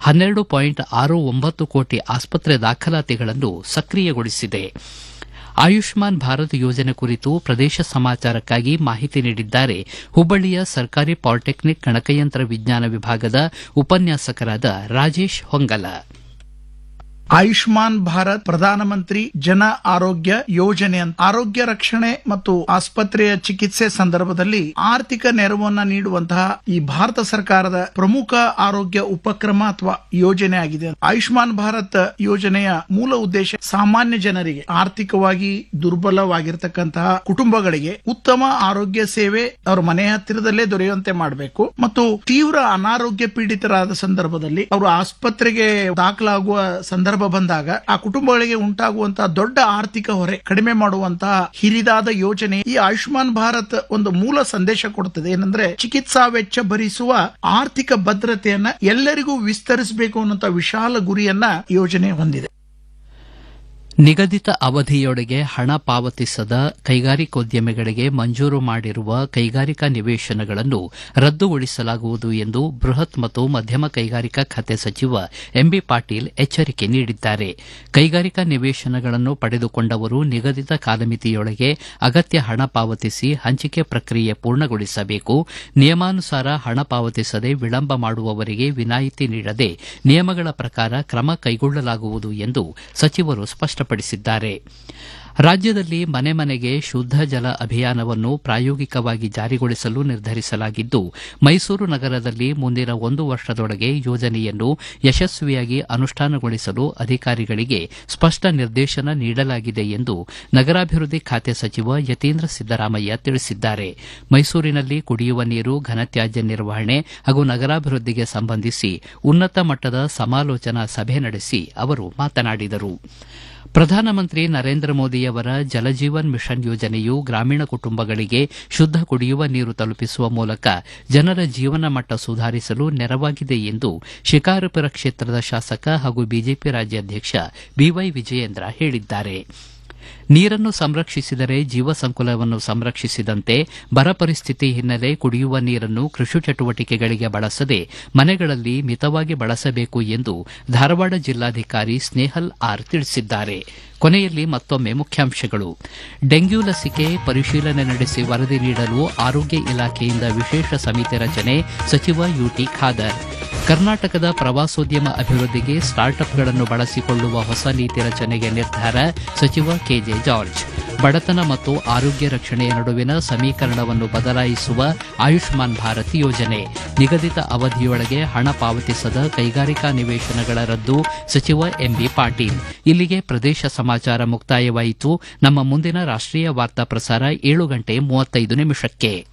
ಹನ್ನೆರಡು ಪಾಯಿಂಟ್ ಆರು ಒಂಬತ್ತು ಕೋಟಿ ಆಸ್ಪತ್ರೆ ದಾಖಲಾತಿಗಳನ್ನು ಸಕ್ರಿಯಗೊಳಿಸಿದೆ ಆಯುಷ್ಮಾನ್ ಭಾರತ್ ಯೋಜನೆ ಕುರಿತು ಪ್ರದೇಶ ಸಮಾಚಾರಕ್ಕಾಗಿ ಮಾಹಿತಿ ನೀಡಿದ್ದಾರೆ ಹುಬ್ಬಳ್ಳಿಯ ಸರ್ಕಾರಿ ಪಾಲಿಟೆಕ್ನಿಕ್ ಗಣಕಯಂತ್ರ ವಿಜ್ಞಾನ ವಿಭಾಗದ ಉಪನ್ಯಾಸಕರಾದ ರಾಜೇಶ್ ಹೊಂಗಲ ಆಯುಷ್ಮಾನ್ ಭಾರತ್ ಪ್ರಧಾನಮಂತ್ರಿ ಜನ ಆರೋಗ್ಯ ಯೋಜನೆ ಅಂತ ಆರೋಗ್ಯ ರಕ್ಷಣೆ ಮತ್ತು ಆಸ್ಪತ್ರೆಯ ಚಿಕಿತ್ಸೆ ಸಂದರ್ಭದಲ್ಲಿ ಆರ್ಥಿಕ ನೆರವನ್ನ ನೀಡುವಂತಹ ಈ ಭಾರತ ಸರ್ಕಾರದ ಪ್ರಮುಖ ಆರೋಗ್ಯ ಉಪಕ್ರಮ ಅಥವಾ ಯೋಜನೆ ಆಗಿದೆ ಆಯುಷ್ಮಾನ್ ಭಾರತ್ ಯೋಜನೆಯ ಮೂಲ ಉದ್ದೇಶ ಸಾಮಾನ್ಯ ಜನರಿಗೆ ಆರ್ಥಿಕವಾಗಿ ದುರ್ಬಲವಾಗಿರ್ತಕ್ಕಂತಹ ಕುಟುಂಬಗಳಿಗೆ ಉತ್ತಮ ಆರೋಗ್ಯ ಸೇವೆ ಅವರ ಮನೆ ಹತ್ತಿರದಲ್ಲೇ ದೊರೆಯುವಂತೆ ಮಾಡಬೇಕು ಮತ್ತು ತೀವ್ರ ಅನಾರೋಗ್ಯ ಪೀಡಿತರಾದ ಸಂದರ್ಭದಲ್ಲಿ ಅವರು ಆಸ್ಪತ್ರೆಗೆ ದಾಖಲಾಗುವ ಸಂದರ್ಭ ಬಂದಾಗ ಆ ಕುಟುಂಬಗಳಿಗೆ ಉಂಟಾಗುವಂತಹ ದೊಡ್ಡ ಆರ್ಥಿಕ ಹೊರೆ ಕಡಿಮೆ ಮಾಡುವಂತಹ ಹಿರಿದಾದ ಯೋಜನೆ ಈ ಆಯುಷ್ಮಾನ್ ಭಾರತ್ ಒಂದು ಮೂಲ ಸಂದೇಶ ಕೊಡುತ್ತದೆ ಏನಂದ್ರೆ ಚಿಕಿತ್ಸಾ ವೆಚ್ಚ ಭರಿಸುವ ಆರ್ಥಿಕ ಭದ್ರತೆಯನ್ನ ಎಲ್ಲರಿಗೂ ವಿಸ್ತರಿಸಬೇಕು ಅನ್ನುವಂತ ವಿಶಾಲ ಗುರಿಯನ್ನ ಯೋಜನೆ ಹೊಂದಿದೆ ನಿಗದಿತ ಅವಧಿಯೊಳಗೆ ಹಣ ಪಾವತಿಸದ ಕೈಗಾರಿಕೋದ್ಯಮಿಗಳಿಗೆ ಮಂಜೂರು ಮಾಡಿರುವ ಕೈಗಾರಿಕಾ ನಿವೇಶನಗಳನ್ನು ರದ್ದುಗೊಳಿಸಲಾಗುವುದು ಎಂದು ಬೃಹತ್ ಮತ್ತು ಮಧ್ಯಮ ಕೈಗಾರಿಕಾ ಖಾತೆ ಸಚಿವ ಎಂಬಿ ಪಾಟೀಲ್ ಎಚ್ಚರಿಕೆ ನೀಡಿದ್ದಾರೆ ಕೈಗಾರಿಕಾ ನಿವೇಶನಗಳನ್ನು ಪಡೆದುಕೊಂಡವರು ನಿಗದಿತ ಕಾಲಮಿತಿಯೊಳಗೆ ಅಗತ್ಯ ಹಣ ಪಾವತಿಸಿ ಹಂಚಿಕೆ ಪ್ರಕ್ರಿಯೆ ಪೂರ್ಣಗೊಳಿಸಬೇಕು ನಿಯಮಾನುಸಾರ ಹಣ ಪಾವತಿಸದೆ ವಿಳಂಬ ಮಾಡುವವರಿಗೆ ವಿನಾಯಿತಿ ನೀಡದೆ ನಿಯಮಗಳ ಪ್ರಕಾರ ಕ್ರಮ ಕೈಗೊಳ್ಳಲಾಗುವುದು ಎಂದು ಸಚಿವರು ಸ್ಪಷ್ಟಪಡಿಸಿದ್ದಾರೆ ರಾಜ್ಯದಲ್ಲಿ ಮನೆ ಮನೆಗೆ ಶುದ್ದ ಜಲ ಅಭಿಯಾನವನ್ನು ಪ್ರಾಯೋಗಿಕವಾಗಿ ಜಾರಿಗೊಳಿಸಲು ನಿರ್ಧರಿಸಲಾಗಿದ್ದು ಮೈಸೂರು ನಗರದಲ್ಲಿ ಮುಂದಿನ ಒಂದು ವರ್ಷದೊಳಗೆ ಯೋಜನೆಯನ್ನು ಯಶಸ್ವಿಯಾಗಿ ಅನುಷ್ಠಾನಗೊಳಿಸಲು ಅಧಿಕಾರಿಗಳಿಗೆ ಸ್ಪಷ್ಟ ನಿರ್ದೇಶನ ನೀಡಲಾಗಿದೆ ಎಂದು ನಗರಾಭಿವೃದ್ಧಿ ಖಾತೆ ಸಚಿವ ಯತೀಂದ್ರ ಸಿದ್ದರಾಮಯ್ಯ ತಿಳಿಸಿದ್ದಾರೆ ಮೈಸೂರಿನಲ್ಲಿ ಕುಡಿಯುವ ನೀರು ಘನತ್ಯಾಜ್ಯ ನಿರ್ವಹಣೆ ಹಾಗೂ ನಗರಾಭಿವೃದ್ಧಿಗೆ ಸಂಬಂಧಿಸಿ ಉನ್ನತ ಮಟ್ಟದ ಸಮಾಲೋಚನಾ ಸಭೆ ನಡೆಸಿ ಅವರು ಮಾತನಾಡಿದರು ಪ್ರಧಾನಮಂತ್ರಿ ನರೇಂದ್ರ ಮೋದಿಯವರ ಜಲಜೀವನ್ ಮಿಷನ್ ಯೋಜನೆಯು ಗ್ರಾಮೀಣ ಕುಟುಂಬಗಳಿಗೆ ಶುದ್ದ ಕುಡಿಯುವ ನೀರು ತಲುಪಿಸುವ ಮೂಲಕ ಜನರ ಜೀವನ ಮಟ್ಟ ಸುಧಾರಿಸಲು ನೆರವಾಗಿದೆ ಎಂದು ಶಿಕಾರಿಪುರ ಕ್ಷೇತ್ರದ ಶಾಸಕ ಹಾಗೂ ಬಿಜೆಪಿ ರಾಜ್ಯಾಧ್ಯಕ್ಷ ಬಿವೈ ವಿಜಯೇಂದ್ರ ಹೇಳಿದ್ದಾರೆ ನೀರನ್ನು ಸಂರಕ್ಷಿಸಿದರೆ ಜೀವ ಸಂಕುಲವನ್ನು ಸಂರಕ್ಷಿಸಿದಂತೆ ಬರ ಪರಿಸ್ಥಿತಿ ಹಿನ್ನೆಲೆ ಕುಡಿಯುವ ನೀರನ್ನು ಕೃಷಿ ಚಟುವಟಿಕೆಗಳಿಗೆ ಬಳಸದೆ ಮನೆಗಳಲ್ಲಿ ಮಿತವಾಗಿ ಬಳಸಬೇಕು ಎಂದು ಧಾರವಾಡ ಜಿಲ್ಲಾಧಿಕಾರಿ ಸ್ನೇಹಲ್ ಆರ್ ತಿಳಿಸಿದ್ದಾರೆ ಕೊನೆಯಲ್ಲಿ ಮತ್ತೊಮ್ಮೆ ಮುಖ್ಯಾಂಶಗಳು ಡೆಂಗ್ಯೂ ಲಸಿಕೆ ಪರಿಶೀಲನೆ ನಡೆಸಿ ವರದಿ ನೀಡಲು ಆರೋಗ್ಯ ಇಲಾಖೆಯಿಂದ ವಿಶೇಷ ಸಮಿತಿ ರಚನೆ ಸಚಿವ ಯುಟಿ ಖಾದರ್ ಕರ್ನಾಟಕದ ಪ್ರವಾಸೋದ್ಯಮ ಅಭಿವೃದ್ಧಿಗೆ ಸ್ಟಾರ್ಟ್ಅಪ್ಗಳನ್ನು ಬಳಸಿಕೊಳ್ಳುವ ಹೊಸ ನೀತಿ ರಚನೆಗೆ ನಿರ್ಧಾರ ಸಚಿವ ಕೆಜೆ ಜಾರ್ಜ್ ಬಡತನ ಮತ್ತು ಆರೋಗ್ಯ ರಕ್ಷಣೆಯ ನಡುವಿನ ಸಮೀಕರಣವನ್ನು ಬದಲಾಯಿಸುವ ಆಯುಷ್ಮಾನ್ ಭಾರತ್ ಯೋಜನೆ ನಿಗದಿತ ಅವಧಿಯೊಳಗೆ ಹಣ ಪಾವತಿಸದ ಕೈಗಾರಿಕಾ ನಿವೇಶನಗಳ ರದ್ದು ಸಚಿವ ಎಂಬಿ ಪಾಟೀಲ್ ಇಲ್ಲಿಗೆ ಪ್ರದೇಶ ಸಮಾಚಾರ ಮುಕ್ತಾಯವಾಯಿತು ನಮ್ಮ ಮುಂದಿನ ರಾಷ್ಟೀಯ ವಾರ್ತಾ ಪ್ರಸಾರ ಏಳು ಗಂಟೆ ಮೂವತ್ತೈದು ನಿಮಿಷಕ್ಕೆ